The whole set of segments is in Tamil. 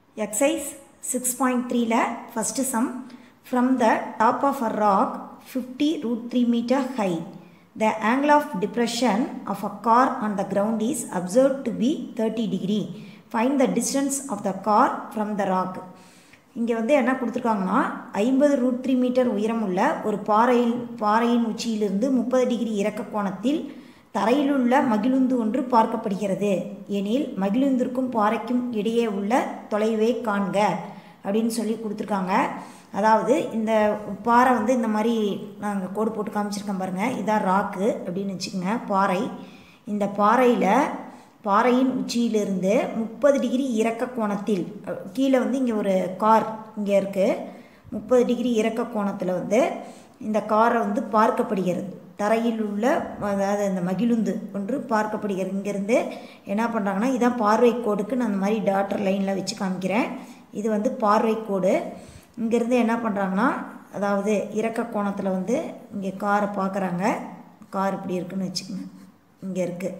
Exercise 6.3ல first sum from the top of a rock 50 root 3 meter high. The angle of depression of a car on the ground is observed to be 30 degree. Find the distance of the car from the rock. இங்கே வந்து என்ன கொடுத்துருக்காங்கன்னா ஐம்பது ரூட் த்ரீ மீட்டர் உயரமுள்ள ஒரு பாறையில் பாறையின் உச்சியிலிருந்து முப்பது டிகிரி இறக்க கோணத்தில் தரையிலுள்ள மகிழுந்து ஒன்று பார்க்கப்படுகிறது எனில் மகிழுந்திற்கும் பாறைக்கும் இடையே உள்ள தொலைவை காண்க அப்படின்னு சொல்லி கொடுத்துருக்காங்க அதாவது இந்த பாறை வந்து இந்த மாதிரி நாங்கள் கோடு போட்டு காமிச்சிருக்கேன் பாருங்கள் இதான் ராக்கு அப்படின்னு வச்சுக்கோங்க பாறை இந்த பாறையில் பாறையின் உச்சியிலிருந்து முப்பது டிகிரி இறக்க கோணத்தில் கீழே வந்து இங்கே ஒரு கார் இங்கே இருக்குது முப்பது டிகிரி இறக்க கோணத்தில் வந்து இந்த காரை வந்து பார்க்கப்படுகிறது தரையில் உள்ள அதாவது அந்த மகிழுந்து ஒன்று பார்க்கப்படுகிறது இங்கேருந்து என்ன பண்ணுறாங்கன்னா இதான் பார்வை கோடுக்கு நான் அந்த மாதிரி டாட்டர் லைனில் வச்சு காமிக்கிறேன் இது வந்து பார்வை கோடு இங்கேருந்து என்ன பண்ணுறாங்கன்னா அதாவது இறக்க கோணத்தில் வந்து இங்கே காரை பார்க்குறாங்க கார் இப்படி இருக்குன்னு வச்சுக்கோங்க இங்கே இருக்குது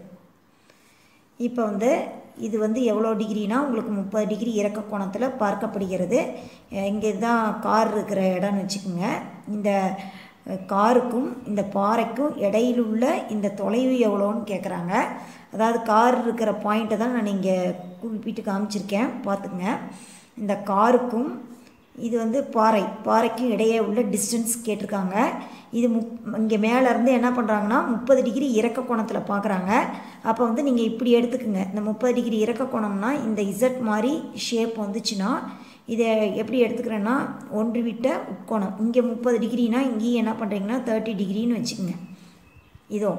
இப்போ வந்து இது வந்து எவ்வளோ டிகிரினா உங்களுக்கு முப்பது டிகிரி இறக்க கோணத்தில் பார்க்கப்படுகிறது இங்கே தான் கார் இருக்கிற இடம்னு வச்சுக்கோங்க இந்த காருக்கும் இந்த பாறைக்கும் இடையிலுள்ள இந்த தொலைவு எவ்வளோன்னு கேட்குறாங்க அதாவது கார் இருக்கிற பாயிண்ட்டை தான் நான் இங்கே குறிப்பிட்டு காமிச்சிருக்கேன் பார்த்துங்க இந்த காருக்கும் இது வந்து பாறை பாறைக்கும் இடையே உள்ள டிஸ்டன்ஸ் கேட்டிருக்காங்க இது முப் இங்கே மேலேருந்து என்ன பண்ணுறாங்கன்னா முப்பது டிகிரி இறக்க கோணத்தில் பார்க்குறாங்க அப்போ வந்து நீங்கள் இப்படி எடுத்துக்கோங்க இந்த முப்பது டிகிரி இறக்க கோணம்னா இந்த இசட் மாதிரி ஷேப் வந்துச்சுன்னா இதை எப்படி எடுத்துக்கிறேன்னா ஒன்று விட்ட உட்கோணம் இங்கே முப்பது டிகிரினா இங்கேயும் என்ன பண்ணுறீங்கன்னா தேர்ட்டி டிகிரின்னு வச்சுக்கோங்க இதோ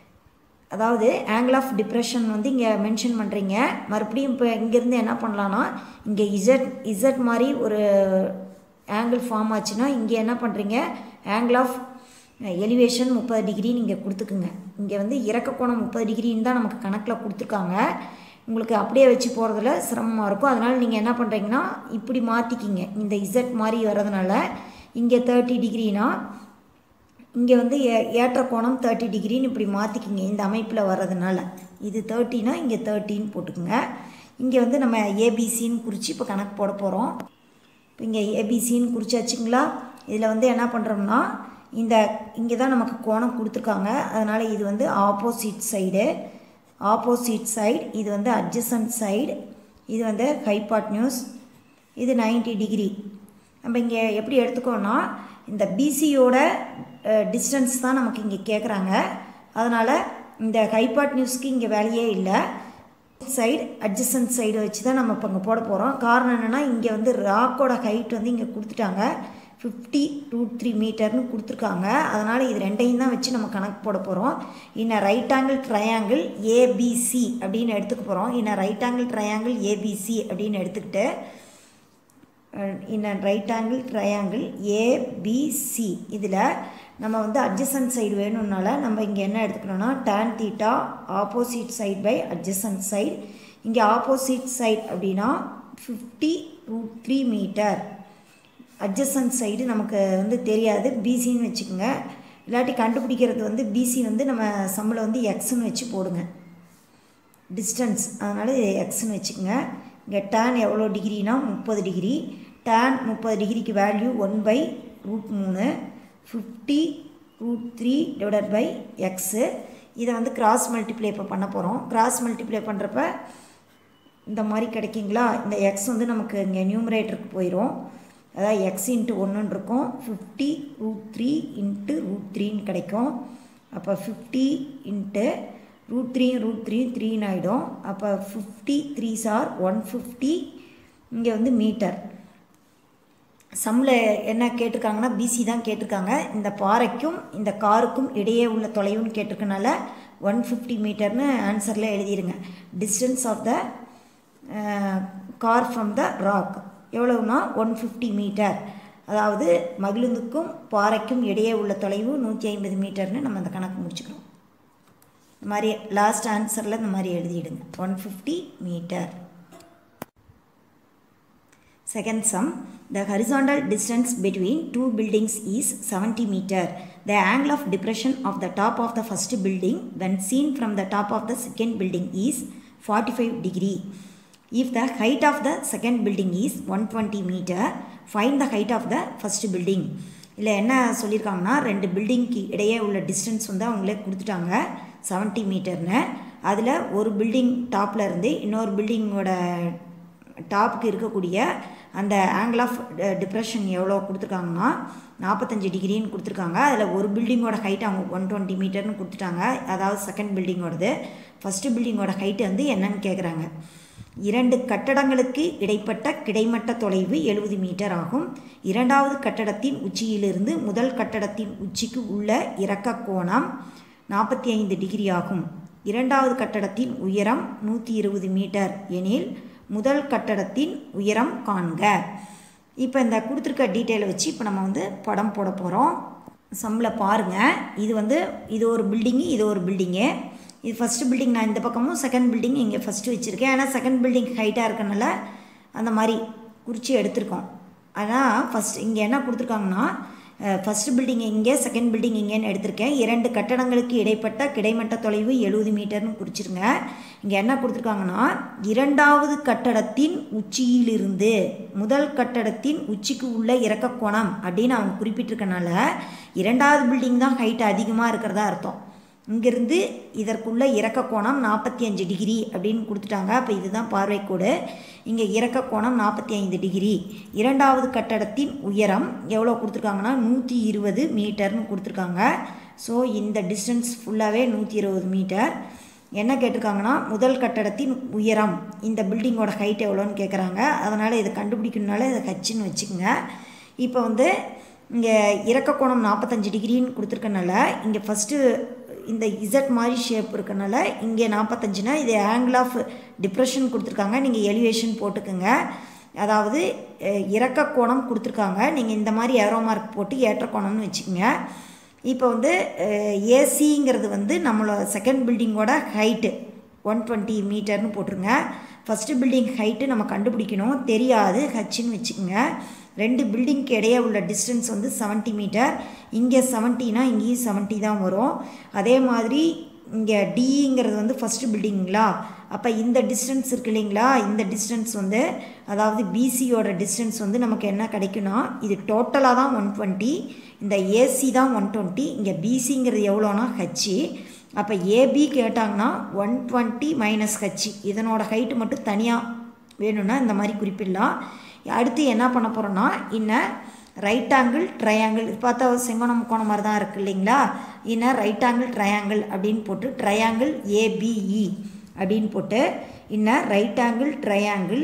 அதாவது ஆங்கிள் ஆஃப் டிப்ரெஷன் வந்து இங்கே மென்ஷன் பண்ணுறீங்க மறுபடியும் இப்போ இங்கேருந்து என்ன பண்ணலான்னா இங்கே இசட் இசட் மாதிரி ஒரு ஆங்கிள் ஃபார்ம் ஆச்சுன்னா இங்கே என்ன பண்ணுறீங்க ஆங்கிள் ஆஃப் எலிவேஷன் முப்பது டிகிரி நீங்கள் கொடுத்துக்குங்க இங்கே வந்து இறக்க கோணம் முப்பது டிகிரின்னு தான் நமக்கு கணக்கில் கொடுத்துருக்காங்க உங்களுக்கு அப்படியே வச்சு போகிறதுல சிரமமாக இருக்கும் அதனால் நீங்கள் என்ன பண்ணுறீங்கன்னா இப்படி மாற்றிக்கிங்க இந்த இசட் மாதிரி வர்றதுனால இங்கே தேர்ட்டி டிகிரினா இங்கே வந்து ஏ ஏற்ற கோணம் தேர்ட்டி டிகிரின்னு இப்படி மாற்றிக்கிங்க இந்த அமைப்பில் வர்றதுனால இது தேர்ட்டினா இங்கே தேர்ட்டின்னு போட்டுக்குங்க இங்கே வந்து நம்ம ஏபிசின்னு குறித்து இப்போ கணக்கு போட போகிறோம் இப்போ இங்கே ஏபிசின்னு குறிச்சாச்சுங்களா இதில் வந்து என்ன பண்ணுறோம்னா இந்த இங்கே தான் நமக்கு கோணம் கொடுத்துருக்காங்க அதனால் இது வந்து ஆப்போசிட் சைடு ஆப்போசிட் சைடு இது வந்து அட்ஜசன்ட் சைடு இது வந்து ஹைபாட்னியூஸ் இது நைன்டி டிகிரி நம்ம இங்கே எப்படி எடுத்துக்கோன்னா இந்த பிசியோட டிஸ்டன்ஸ் தான் நமக்கு இங்கே கேட்குறாங்க அதனால் இந்த ஹைபாட் நியூஸ்க்கு இங்கே வேலையே இல்லை சைடு அட்ஜசன்ட் சைடு வச்சு தான் நம்ம இப்போ இங்கே போட போகிறோம் காரணம் என்னென்னா இங்கே வந்து ராக்கோட ஹைட் வந்து இங்கே கொடுத்துட்டாங்க ஃபிஃப்டி ரூட் த்ரீ மீட்டர்னு கொடுத்துருக்காங்க அதனால் இது ரெண்டையும் தான் வச்சு நம்ம கணக்கு போட போகிறோம் இன்ன ரைட் ஆங்கிள் ட்ரையாங்கிள் ஏபிசி அப்படின்னு எடுத்துக்க போகிறோம் இன்ன ரைட் ஆங்கிள் ட்ரையாங்கிள் ஏபிசி அப்படின்னு எடுத்துக்கிட்டு in right angle triangle ABC இதில் நம்ம வந்து அட்ஜசன்ட் சைடு வேணும்னால நம்ம இங்கே என்ன எடுத்துக்கணும்னா tan theta opposite side by adjacent side இங்கே ஆப்போசிட் சைட் அப்படின்னா fifty root three meter adjacent side நமக்கு வந்து தெரியாது பிசின்னு வச்சுக்கோங்க இல்லாட்டி கண்டுபிடிக்கிறது வந்து பிசி வந்து நம்ம சம்பளம் வந்து எக்ஸ்ன்னு வச்சு போடுங்க டிஸ்டன்ஸ் அதனால் எக்ஸ்ன்னு வச்சுக்கோங்க இங்கே டேன் எவ்வளோ டிகிரினா முப்பது டிகிரி டேன் முப்பது டிகிரிக்கு வேல்யூ ஒன் பை ரூட் மூணு fifty root three divided by x இதை வந்து கிராஸ் மல்டிப்ளை இப்போ பண்ண போகிறோம் கிராஸ் மல்டிப்ளை பண்ணுறப்ப இந்த மாதிரி கிடைக்குங்களா இந்த எக்ஸ் வந்து நமக்கு இங்கே நியூமரேட்டருக்கு போயிடும் அதாவது எக்ஸ் இன்ட்டு ஒன்றுன்னு இருக்கும் fifty root three into root த்ரீன்னு கிடைக்கும் அப்போ fifty into root three root three த்ரீன்னு ஆகிடும் அப்போ ஃபிஃப்டி த்ரீ சார் ஒன் ஃபிஃப்டி இங்கே வந்து மீட்டர் சம்மில் என்ன கேட்டிருக்காங்கன்னா பிசி தான் கேட்டிருக்காங்க இந்த பாறைக்கும் இந்த காருக்கும் இடையே உள்ள தொலைவுன்னு கேட்டிருக்கனால ஒன் ஃபிஃப்டி மீட்டர்னு ஆன்சரில் எழுதிடுங்க distance of the car from the rock எவ்வளவுனா ஒன் ஃபிஃப்டி மீட்டர் அதாவது மகிழுந்துக்கும் பாறைக்கும் இடையே உள்ள தொலைவு நூற்றி ஐம்பது மீட்டர்னு நம்ம அந்த கணக்கு முடிச்சுக்கிறோம் இந்த மாதிரி லாஸ்ட் ஆன்சரில் இந்த மாதிரி எழுதிடுங்க one fifty meter Second sum, the horizontal distance between two buildings is 70 meter. The angle of depression of the top of the first building when seen from the top of the second building is 45 degree. If the height of the second building is one twenty meter find the height of the first building இல்லை என்ன சொல்லியிருக்காங்கன்னா ரெண்டு பில்டிங்க்கு இடையே உள்ள டிஸ்டன்ஸ் வந்து அவங்களே கொடுத்துட்டாங்க செவன்ட்டி மீட்டர்னு அதில் ஒரு பில்டிங் டாப்பில் இருந்து இன்னொரு பில்டிங்கோட டாப்புக்கு இருக்கக்கூடிய அந்த ஆங்கிள் ஆஃப் டிப்ரெஷன் எவ்வளோ கொடுத்துருக்காங்கன்னா நாற்பத்தஞ்சு டிகிரின்னு கொடுத்துருக்காங்க அதில் ஒரு பில்டிங்கோட ஹைட் அவங்க ஒன் டுவெண்ட்டி மீட்டர்னு கொடுத்துட்டாங்க அதாவது செகண்ட் பில்டிங்கோடது ஃபஸ்ட்டு பில்டிங்கோட ஹைட்டு வந்து என்னன்னு கேட்குறாங்க இரண்டு கட்டடங்களுக்கு இடைப்பட்ட கிடைமட்ட தொலைவு எழுபது மீட்டர் ஆகும் இரண்டாவது கட்டடத்தின் உச்சியிலிருந்து முதல் கட்டடத்தின் உச்சிக்கு உள்ள இறக்க கோணம் நாற்பத்தி ஐந்து டிகிரி ஆகும் இரண்டாவது கட்டடத்தின் உயரம் நூற்றி இருபது மீட்டர் எனில் முதல் கட்டடத்தின் உயரம் காண்க இப்போ இந்த கொடுத்துருக்க டீட்டெயிலை வச்சு இப்போ நம்ம வந்து படம் போட போகிறோம் சம்மில் பாருங்கள் இது வந்து இது ஒரு பில்டிங்கு இது ஒரு பில்டிங்கு இது ஃபஸ்ட்டு பில்டிங் நான் இந்த பக்கமும் செகண்ட் பில்டிங் இங்கே ஃபஸ்ட்டு வச்சுருக்கேன் ஏன்னா செகண்ட் பில்டிங் ஹைட்டாக இருக்கனால அந்த மாதிரி குறித்து எடுத்திருக்கோம் ஆனால் ஃபஸ்ட் இங்கே என்ன கொடுத்துருக்காங்கன்னா ஃபஸ்ட்டு பில்டிங் இங்கே செகண்ட் பில்டிங் இங்கேன்னு எடுத்திருக்கேன் இரண்டு கட்டடங்களுக்கு இடைப்பட்ட கிடைமட்ட தொலைவு எழுபது மீட்டர்னு குறிச்சிருங்க இங்கே என்ன கொடுத்துருக்காங்கன்னா இரண்டாவது கட்டடத்தின் உச்சியிலிருந்து முதல் கட்டடத்தின் உச்சிக்கு உள்ள இறக்க கோணம் அப்படின்னு அவங்க குறிப்பிட்டிருக்கனால இரண்டாவது பில்டிங் தான் ஹைட் அதிகமாக இருக்கிறதா அர்த்தம் இங்கேருந்து இதற்குள்ள இறக்க கோணம் நாற்பத்தி அஞ்சு டிகிரி அப்படின்னு கொடுத்துட்டாங்க அப்போ இதுதான் பார்வைக்கோடு இங்கே இறக்க கோணம் நாற்பத்தி ஐந்து டிகிரி இரண்டாவது கட்டடத்தின் உயரம் எவ்வளோ கொடுத்துருக்காங்கன்னா நூற்றி இருபது மீட்டர்னு கொடுத்துருக்காங்க ஸோ இந்த டிஸ்டன்ஸ் ஃபுல்லாகவே நூற்றி இருபது மீட்டர் என்ன கேட்டிருக்காங்கன்னா முதல் கட்டடத்தின் உயரம் இந்த பில்டிங்கோட ஹைட் எவ்வளோன்னு கேட்குறாங்க அதனால் இதை கண்டுபிடிக்கணுனால இதை ஹச்சுன்னு வச்சுக்கோங்க இப்போ வந்து இங்கே இறக்க கோணம் நாற்பத்தஞ்சு டிகிரின்னு கொடுத்துருக்கனால இங்கே ஃபஸ்ட்டு இந்த இசட் மாதிரி ஷேப் இருக்கனால இங்கே நாற்பத்தஞ்சுனா இது ஆங்கிள் ஆஃப் டிப்ரெஷன் கொடுத்துருக்காங்க நீங்கள் எலிவேஷன் போட்டுக்கோங்க அதாவது இறக்க கோணம் கொடுத்துருக்காங்க நீங்கள் இந்த மாதிரி ஏரோ மார்க் போட்டு ஏற்ற கோணம்னு வச்சுக்கோங்க இப்போ வந்து ஏசிங்கிறது வந்து நம்மளோட செகண்ட் பில்டிங்கோட ஹைட்டு ஒன் டுவெண்ட்டி மீட்டர்னு போட்டுருங்க ஃபஸ்ட்டு பில்டிங் ஹைட்டு நம்ம கண்டுபிடிக்கணும் தெரியாது ஹச்சுன்னு வச்சுக்கோங்க ரெண்டு பில்டிங்க்கு இடையே உள்ள டிஸ்டன்ஸ் வந்து செவன்ட்டி மீட்டர் இங்கே செவன்ட்டினா இங்கேயும் செவன்ட்டி தான் வரும் அதே மாதிரி இங்கே டிங்கிறது வந்து ஃபஸ்ட்டு பில்டிங்களா அப்போ இந்த டிஸ்டன்ஸ் இருக்கு இல்லைங்களா இந்த டிஸ்டன்ஸ் வந்து அதாவது பிசியோட டிஸ்டன்ஸ் வந்து நமக்கு என்ன கிடைக்குன்னா இது டோட்டலாக தான் ஒன் டுவெண்ட்டி இந்த ஏசி தான் ஒன் டுவெண்ட்டி இங்கே பிசிங்கிறது எவ்வளோனா ஹச்சு அப்போ ஏபி கேட்டாங்கன்னா ஒன் டுவெண்ட்டி மைனஸ் ஹச்சு இதனோட ஹைட்டு மட்டும் தனியாக வேணும்னா இந்த மாதிரி குறிப்பிடலாம் அடுத்து என்ன பண்ண போகிறோன்னா இன்னும் ரைட் ஆங்கிள் ட்ரையாங்கிள் பார்த்தா செங்கோணம் முக்கோணம் மாதிரி தான் இருக்குது இல்லைங்களா இன்னும் ரைட் ஆங்கிள் ட்ரையாங்கிள் அப்படின்னு போட்டு ட்ரையாங்கிள் ஏபிஇ அப்படின்னு போட்டு இன்னும் ரைட் ஆங்கிள் ட்ரையாங்கிள்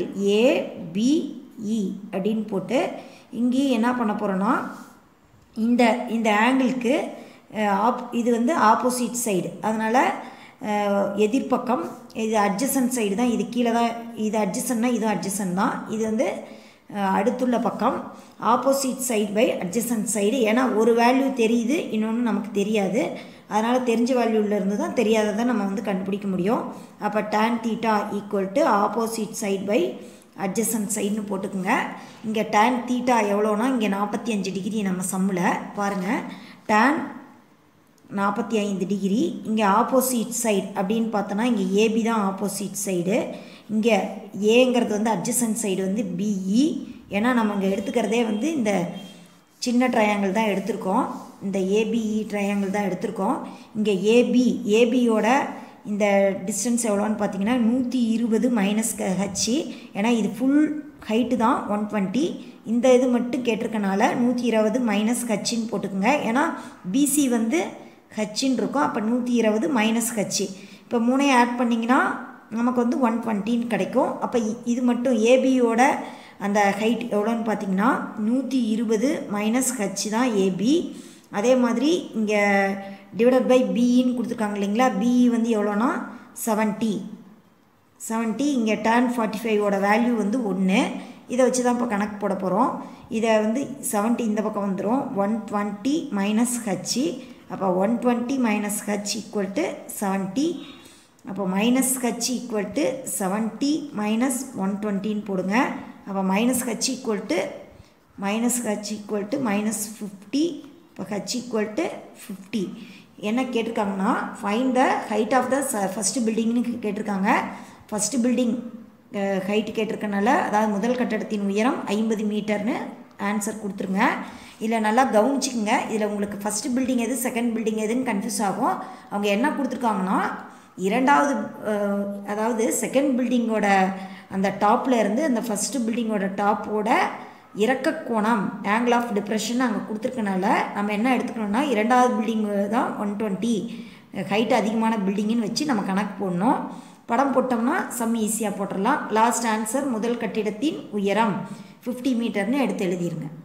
ஏபிஇ அப்படின்னு போட்டு இங்கேயும் என்ன பண்ண போகிறோன்னா இந்த இந்த ஆங்கிளுக்கு ஆப் இது வந்து ஆப்போசிட் சைடு அதனால் எதிர்ப்பக்கம் இது அட்ஜசன் சைடு தான் இது கீழே தான் இது அட்ஜசன்னா இது அட்ஜசன் தான் இது வந்து அடுத்துள்ள பக்கம் opposite side by adjacent side ஏன்னா ஒரு வேல்யூ தெரியுது இன்னொன்று நமக்கு தெரியாது அதனால் தெரிஞ்ச வேல்யூலேருந்து தான் தெரியாததை நம்ம வந்து கண்டுபிடிக்க முடியும் அப்போ tan theta equal to opposite side by adjacent சைடுன்னு போட்டுக்குங்க இங்கே டேன் தீட்டா எவ்வளோனா இங்கே நாற்பத்தி அஞ்சு டிகிரி நம்ம சம்மில் பாருங்கள் டேன் நாற்பத்தி ஐந்து டிகிரி இங்கே ஆப்போசிட் சைடு அப்படின்னு பார்த்தோன்னா இங்கே ஏபி தான் ஆப்போசிட் சைடு இங்கே ஏங்கிறது வந்து அட்ஜசன் சைடு வந்து பிஇ ஏன்னா நம்ம இங்கே எடுத்துக்கிறதே வந்து இந்த சின்ன ட்ரையாங்கிள் தான் எடுத்திருக்கோம் இந்த ஏபிஇ ட்ரையாங்கிள் தான் எடுத்திருக்கோம் இங்கே ஏபி ஏபியோட இந்த டிஸ்டன்ஸ் எவ்வளோன்னு பார்த்தீங்கன்னா நூற்றி இருபது மைனஸ் ஹச்சு ஏன்னா இது ஃபுல் ஹைட்டு தான் ஒன் டுவெண்ட்டி இந்த இது மட்டும் கேட்டிருக்கனால நூற்றி இருபது மைனஸ் ஹச்சின்னு போட்டுக்கோங்க ஏன்னா பிசி வந்து ஹச்சின்னு இருக்கும் அப்போ நூற்றி இருபது மைனஸ் ஹச்சு இப்போ மூணையும் ஆட் பண்ணிங்கன்னா நமக்கு வந்து ஒன் டுவெண்ட்டின்னு கிடைக்கும் அப்போ இது மட்டும் ஏபியோட அந்த ஹைட் எவ்வளோன்னு பார்த்தீங்கன்னா நூற்றி இருபது மைனஸ் ஹச் தான் ஏபி அதே மாதிரி இங்கே டிவைடட் பை பிஇன்னு கொடுத்துருக்காங்க இல்லைங்களா பிஇ வந்து எவ்வளோனா செவன்ட்டி செவன்ட்டி இங்கே டேன் ஃபார்ட்டி ஃபைவோட வேல்யூ வந்து ஒன்று இதை வச்சு தான் இப்போ கணக்கு போட போகிறோம் இதை வந்து செவன்ட்டி இந்த பக்கம் வந்துடும் ஒன் டுவெண்ட்டி மைனஸ் ஹச்சு அப்போ one twenty minus h equal to seventy அப்போ minus h equal to seventy minus one டுவெண்ட்டின்னு போடுங்க அப்போ minus h equal to minus h equal to minus fifty இப்போ ஹச் ஈக்குவல் டு ஃபிஃப்டி என்ன கேட்டிருக்காங்கன்னா find the height of the first பில்டிங்னு கேட்டிருக்காங்க ஃபஸ்ட்டு பில்டிங் ஹைட்டு கேட்டிருக்கனால அதாவது முதல் கட்டடத்தின் உயரம் ஐம்பது மீட்டர்னு ஆன்சர் கொடுத்துருங்க இதில் நல்லா கவனிச்சிக்கங்க இதில் உங்களுக்கு ஃபஸ்ட்டு பில்டிங் எது செகண்ட் பில்டிங் எதுன்னு கன்ஃபியூஸ் ஆகும் அவங்க என்ன கொடுத்துருக்காங்கன்னா இரண்டாவது அஹ், அதாவது செகண்ட் பில்டிங்கோட அந்த டாப்பில் இருந்து அந்த ஃபஸ்ட்டு பில்டிங்கோட டாப்போட இறக்க கோணம் ஆங்கிள் ஆஃப் டிப்ரெஷன் அங்கே கொடுத்துருக்கனால நம்ம என்ன எடுத்துக்கணும்னா இரண்டாவது பில்டிங் தான் ஒன் டுவெண்ட்டி ஹைட் அதிகமான பில்டிங்குன்னு வச்சு நம்ம கணக்கு போடணும் படம் போட்டோம்னா சம் ஈஸியாக போட்டுடலாம் லாஸ்ட் ஆன்சர் முதல் கட்டிடத்தின் உயரம் ஃபிஃப்டி மீட்டர்னு எடுத்து எழுதிருங்க